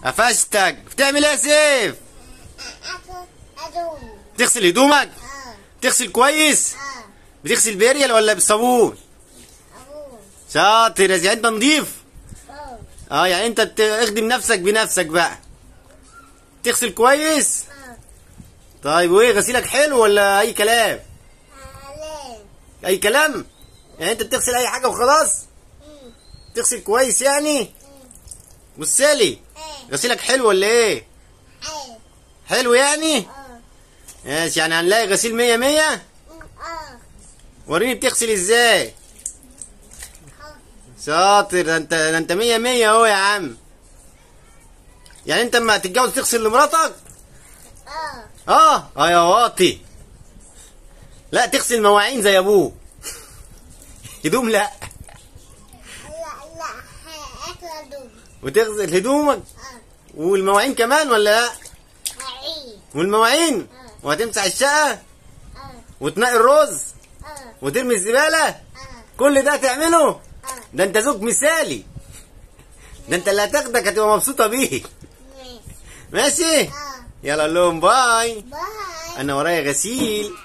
قفشتك بتعمل ايه يا سيف أدوم تغسل هدومك آه تغسل كويس آه بتغسل بيريال ولا بالصابون أبوه شاطر يا سيف انت نضيف أوه اه يعني انت بت- اخدم نفسك بنفسك بقى تغسل كويس آه طيب وايه غسيلك حلو ولا اي كلام عليه اي كلام يعني انت بتغسل اي حاجه وخلاص مم. تغسل كويس يعني بصلي إيه غسيلك حلو ولا ايه إيه حلو يعني آه ماشي يعني هنلاقي غسيل مية مية مم. آه وريني بتغسل ازاي آه شاطر ده انت ده انت مية مية اهو يا عم يعني انت اما تتجوز تغسل لمراتك آه اه اه يا واطي لا تغسل مواعين زي ابوه هدوم لا لا لا أكل أدوم وتغسل هدومك آه والمواعين كمان ولا لا عيد والمواعين آه. وهتمسح الشقة آه وتنقي الرز آه وترمي الزبالة آه كل ده تعمله آه ده انت زوج مثالي ده انت اللي هتاخدك هتبقى مبسوطة بيه ماشي ماشي آه يلا قول لهم باي باي انا ورايا غسيل